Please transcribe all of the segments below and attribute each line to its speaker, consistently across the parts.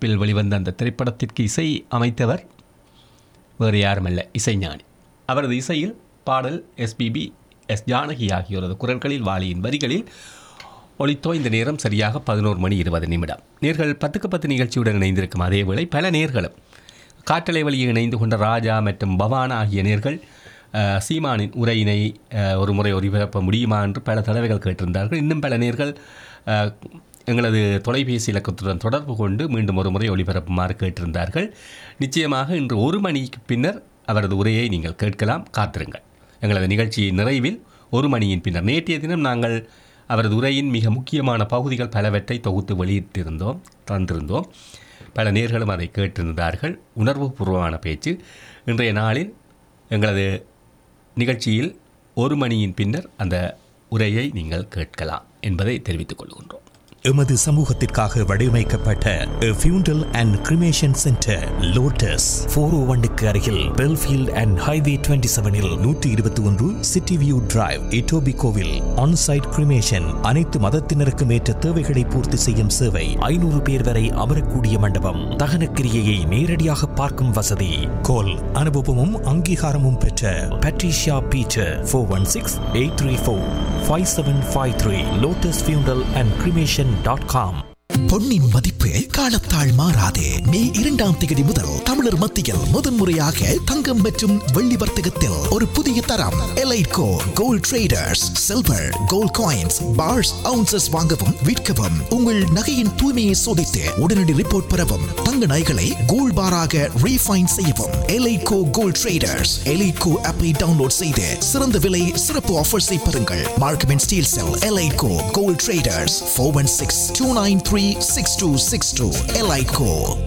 Speaker 1: தயாரிப்பில் வெளிவந்த அந்த திரைப்படத்திற்கு இசை அமைத்தவர் வேறு யாருமல்ல இசைஞானி அவரது இசையில் பாடல் எஸ்பிபி எஸ் ஜானகி ஆகியோரது குரல்களில் வாலியின் வரிகளில் ஒளித்தோ இந்த நேரம் சரியாக பதினோரு மணி இருபது நிமிடம் நேர்கள் பத்துக்கு பத்து நிகழ்ச்சியுடன் இணைந்திருக்கும் அதேவேளை பல நேர்களும் காற்றலை வழியை இணைந்து கொண்ட ராஜா மற்றும் பவானா ஆகிய நேர்கள் அஹ், சீமானின் உரையினை அஹ், ஒரு முறை ஒளிபரப்ப முடியுமா என்று பல தடவைகள் கேட்டிருந்தார்கள் இன்னும் பல நேர்கள் அஹ், எங்களது தொலைபேசி இலக்கத்துடன் தொடர்பு கொண்டு மீண்டும் ஒரு முறை ஒளிபரப்புமாறு கேட்டிருந்தார்கள் நிச்சயமாக இன்று ஒரு மணிக்கு பின்னர் அவரது உரையை நீங்கள் கேட்கலாம் காத்திருங்கள் எங்களது நிகழ்ச்சியின் நிறைவில் ஒரு மணியின் பின்னர் நேற்றைய தினம் நாங்கள் அவரது உரையின் மிக முக்கியமான பகுதிகள் பலவற்றை தொகுத்து வெளியிட்டிருந்தோம் தந்திருந்தோம் பல நேர்களும் அதை கேட்டிருந்தார்கள் உணர்வுபூர்வமான பேச்சு இன்றைய நாளில் எங்களது நிகழ்ச்சியில் ஒரு மணியின் பின்னர் அந்த உரையை நீங்கள் கேட்கலாம் என்பதை தெரிவித்துக் கொள்கின்றோம்
Speaker 2: எமது சமூகத்திற்காக வடிவமைக்கப்பட்ட funeral and cremation centre Lotus four O ஒன்னுக்கு அருகில் பெல்ஃபீல்ட் அண்ட் ஹைவே டுவெண்ட்டி செவனில் நூற்றி இருபத்தி ஒன்று சிட்டி வியூ டிரைவ் இட்டோபி கோவில் ஆன்சைட் கிரிமேஷன் அனைத்து மதத்தினருக்கும் ஏற்ற தேவைகளை பூர்த்தி செய்யும் சேவை ஐநூறு பேர் வரை அமரக்கூடிய மண்டபம் தகன கிரியையை நேரடியாக பார்க்கும் வசதி கோல் அனுபவமும் அங்கீகாரமும் பெற்ற Patricia Peter four one six eight three four five seven five three Lotus funeral and cremation dot com
Speaker 3: பொன்னின் மதிப்பு காலத்தால் மாறாதே மே இரண்டாம் தேதி முதல் தமிழர் மத்தியில் முதன்முறையாக தங்கம் மற்றும் வெள்ளி வர்த்தகத்தில் ஒரு புதிய தரம் Eliteco gold traders silver gold coins bars ounces வாங்கவும் விற்கவும் உங்கள் நகையின் தூய்மையை சோதித்து உடனடி ரிப்போர்ட் பெறவும் தங்க நகைகளை கோல்ட் பாராக ரீஃபைன் செய்யவும் எலைட்கோ கோல்ட் ட்ரேடர்ஸ் எலைட்கோ ஆப்பை டவுன்லோட் செய்து சிறந்த விலை சிறப்பு ஆஃபர்ஸை பெறுங்கள் Markham and Steeles Eliteco gold traders four one six two nine three six two six two Eliteco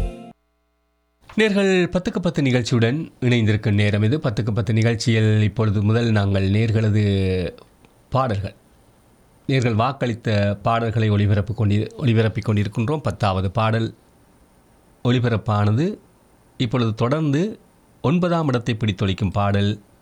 Speaker 1: நேர்கள் பத்துக்கு பத்து நிகழ்ச்சியுடன் இணைந்திருக்கும் நேரம் இது பத்துக்கு பத்து நிகழ்ச்சியில் இப்பொழுது முதல் நாங்கள் நேர்களது பாடல்கள் நேர்கள் வாக்களித்த பாடல்களை ஒளிபரப்பு கொண்டி ஒளிபரப்பிக் கொண்டிருக்கின்றோம் பத்தாவது பாடல் ஒளிபரப்பானது இப்பொழுது தொடர்ந்து ஒன்பதாம் இடத்தை பிடித்தொழிக்கும் பாடல்